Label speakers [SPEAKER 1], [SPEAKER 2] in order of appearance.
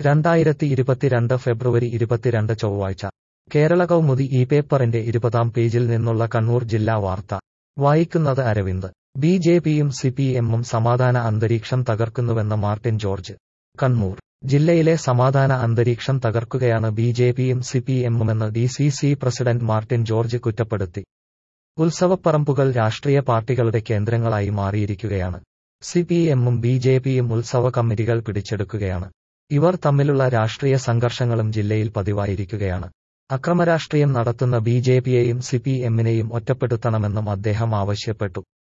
[SPEAKER 1] രണ്ടായിരത്തി ഇരുപത്തിരണ്ട് ഫെബ്രുവരി ഇരുപത്തിരണ്ട് ചൊവ്വാഴ്ച കേരള കൗമുദി ഈ പേപ്പറിന്റെ ഇരുപതാം പേജിൽ നിന്നുള്ള കണ്ണൂർ ജില്ലാ വാർത്ത വായിക്കുന്നത് അരവിന്ദ് ബി ജെ പിയും സി പി എമ്മും സമാധാന അന്തരീക്ഷം തകർക്കുന്നുവെന്ന് മാർട്ടിൻ ജോർജ് കണ്ണൂർ ജില്ലയിലെ സമാധാന അന്തരീക്ഷം തകർക്കുകയാണ് ബി ജെ പിയും സി പി എമ്മുമെന്ന് D C C president Martin George കുറ്റപ്പെടുത്തി ഉത്സവപ്പറമ്പുകൾ രാഷ്ട്രീയ പാർട്ടികളുടെ കേന്ദ്രങ്ങളായി മാറിയിരിക്കുകയാണ് സി പി എമ്മും ബി ജെ പിയും ഉത്സവ കമ്മിറ്റികൾ പിടിച്ചെടുക്കുകയാണ് ഇവർ തമ്മിലുള്ള രാഷ്ട്രീയ സംഘർഷങ്ങളും ജില്ലയിൽ പതിവായിരിക്കുകയാണ് അക്രമരാഷ്ട്രീയം നടത്തുന്ന ബി ജെ പിയെയും സി പി എമ്മിനെയും ഒറ്റപ്പെടുത്തണമെന്നും അദ്ദേഹം ആവശ്യപ്പെട്ടു